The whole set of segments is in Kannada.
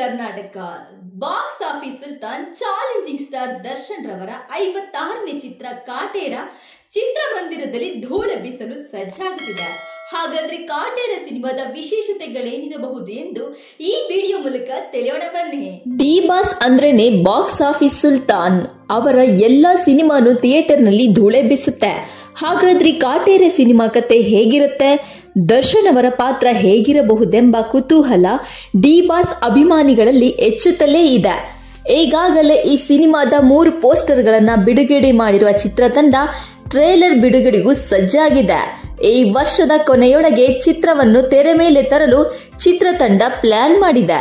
ಕರ್ನಾಟಕ ಬಾಕ್ಸ್ ಆಫೀಸ್ ಸುಲ್ತಾನ್ ಚಾಲೆಂಜಿಂಗ್ ಸ್ಟಾರ್ ದರ್ಶನ್ ರವರ ಐವತ್ತಾರನೇ ಚಿತ್ರ ಕಾಟೇರ ಚಿತ್ರಮಂದಿರದಲ್ಲಿ ಧೂಳೆಬ್ಬಿಸಲು ಸಜ್ಜಾಗುತ್ತಿದೆ ಹಾಗಾದ್ರೆ ಕಾಟೇರ ಸಿನಿಮಾದ ವಿಶೇಷತೆಗಳೇನಿರಬಹುದು ಎಂದು ಈ ವಿಡಿಯೋ ಮೂಲಕ ತಿಳಿಯೋಣ ಬನ್ನಿ ಡಿ ಬಾಸ್ ಅಂದ್ರೇನೆ ಬಾಕ್ಸ್ ಆಫೀಸ್ ಸುಲ್ತಾನ್ ಅವರ ಎಲ್ಲಾ ಸಿನಿಮಾನು ಥಿಯೇಟರ್ನಲ್ಲಿ ಧೂಳೆಬ್ಬಿಸುತ್ತೆ ಹಾಗಾದ್ರೆ ಕಾಟೇರೆ ಸಿನಿಮಾ ಕತೆ ಹೇಗಿರುತ್ತೆ ದರ್ಶನ್ ಅವರ ಪಾತ್ರ ಹೇಗಿರಬಹುದೆಂಬ ಕುತೂಹಲ ಡಿ ಬಾಸ್ ಅಭಿಮಾನಿಗಳಲ್ಲಿ ಹೆಚ್ಚುತ್ತಲೇ ಇದೆ ಈಗಾಗಲೇ ಈ ಸಿನಿಮಾದ ಮೂರು ಪೋಸ್ಟರ್ಗಳನ್ನ ಬಿಡುಗಡೆ ಮಾಡಿರುವ ಚಿತ್ರತಂಡ ಟ್ರೇಲರ್ ಬಿಡುಗಡೆಗೂ ಸಜ್ಜಾಗಿದೆ ಈ ವರ್ಷದ ಕೊನೆಯೊಳಗೆ ಚಿತ್ರವನ್ನು ತೆರೆ ಮೇಲೆ ತರಲು ಚಿತ್ರತಂಡ ಪ್ಲಾನ್ ಮಾಡಿದೆ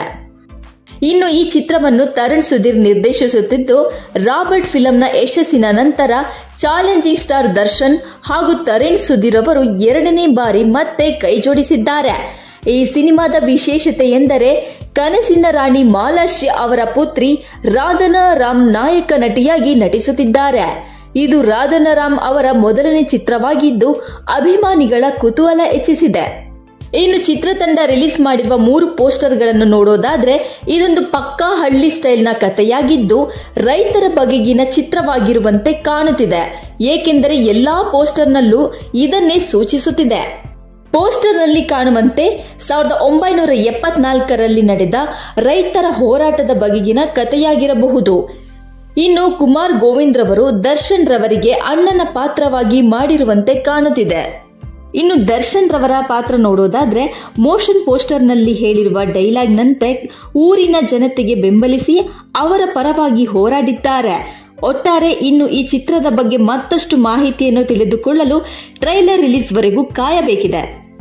ಇನ್ನು ಈ ಚಿತ್ರವನ್ನು ತರುಣ್ ಸುಧೀರ್ ನಿರ್ದೇಶಿಸುತ್ತಿದ್ದು ರಾಬರ್ಟ್ ಫಿಲಂನ ಯಶಸ್ಸಿನ ನಂತರ ಚಾಲೆಂಜಿಂಗ್ ಸ್ಟಾರ್ ದರ್ಶನ್ ಹಾಗೂ ತರುಣ್ ಸುಧೀರ್ ಅವರು ಎರಡನೇ ಬಾರಿ ಮತ್ತೆ ಕೈಜೋಡಿಸಿದ್ದಾರೆ ಈ ಸಿನಿಮಾದ ವಿಶೇಷತೆ ಎಂದರೆ ಕನಸಿನ ರಾಣಿ ಮಾಲಾಶ್ರೀ ಅವರ ಪುತ್ರಿ ರಾಧನಾ ರಾಮ್ ನಾಯಕ ನಟಿಯಾಗಿ ನಟಿಸುತ್ತಿದ್ದಾರೆ ಇದು ರಾಧನಾ ರಾಮ್ ಅವರ ಮೊದಲನೇ ಚಿತ್ರವಾಗಿದ್ದು ಅಭಿಮಾನಿಗಳ ಕುತೂಹಲ ಹೆಚ್ಚಿಸಿದೆ ಇನ್ನು ಚಿತ್ರತಂಡ ರಿಲೀಸ್ ಮಾಡಿರುವ ಮೂರು ಪೋಸ್ಟರ್ಗಳನ್ನು ನೋಡೋದಾದ್ರೆ ಇದೊಂದು ಪಕ್ಕಾ ಹಳ್ಳಿ ಸ್ಟೈಲ್ನ ಕಥೆಯಾಗಿದ್ದು ರೈತರ ಬಗೆಗಿನ ಚಿತ್ರವಾಗಿರುವಂತೆ ಕಾಣುತ್ತಿದೆ ಏಕೆಂದರೆ ಎಲ್ಲಾ ಪೋಸ್ಟರ್ನಲ್ಲೂ ಇದನ್ನೇ ಸೂಚಿಸುತ್ತಿದೆ ಪೋಸ್ಟರ್ನಲ್ಲಿ ಕಾಣುವಂತೆ ಸಾವಿರದ ಒಂಬೈನೂರ ಎಪ್ಪತ್ನಾಲ್ಕರಲ್ಲಿ ನಡೆದ ರೈತರ ಹೋರಾಟದ ಬಗೆಗಿನ ಕಥೆಯಾಗಿರಬಹುದು ಇನ್ನು ಕುಮಾರ್ ಗೋವಿಂದ್ ರವರು ದರ್ಶನ್ ರವರಿಗೆ ಅಣ್ಣನ ಪಾತ್ರವಾಗಿ ಮಾಡಿರುವಂತೆ ಕಾಣುತ್ತಿದೆ ಇನ್ನು ದರ್ಶನ್ ರವರ ಪಾತ್ರ ನೋಡೋದಾದ್ರೆ ಮೋಷನ್ ಪೋಸ್ಟರ್ನಲ್ಲಿ ಹೇಳಿರುವ ಡೈಲಾಗ್ನಂತೆ ಊರಿನ ಜನತೆಗೆ ಬೆಂಬಲಿಸಿ ಅವರ ಪರವಾಗಿ ಹೋರಾಡಿದ್ದಾರೆ ಒಟ್ಟಾರೆ ಇನ್ನು ಈ ಚಿತ್ರದ ಬಗ್ಗೆ ಮತ್ತಷ್ಟು ಮಾಹಿತಿಯನ್ನು ತಿಳಿದುಕೊಳ್ಳಲು ಟ್ರೈಲರ್ ರಿಲೀಸ್ವರೆಗೂ ಕಾಯಬೇಕಿದೆ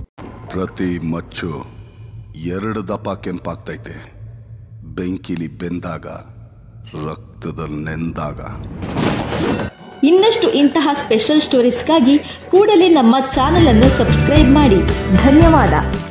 ಪ್ರತಿ ಮಚ್ಚು ಎರಡು ದಪ ಕೆಂಪಾಗ್ತೈತೆ ಬೆಂಕಿಲಿ ಬೆಂದಾಗ ರಕ್ತದಲ್ಲಿ ನೆಂದಾಗ ಇನ್ನಷ್ಟು ಇಂತಹ ಸ್ಪೆಷಲ್ ಸ್ಟೋರೀಸ್ಗಾಗಿ ಕೂಡಲೇ ನಮ್ಮ ಚಾನಲ್ ಅನ್ನು ಸಬ್ಸ್ಕ್ರೈಬ್ ಮಾಡಿ ಧನ್ಯವಾದ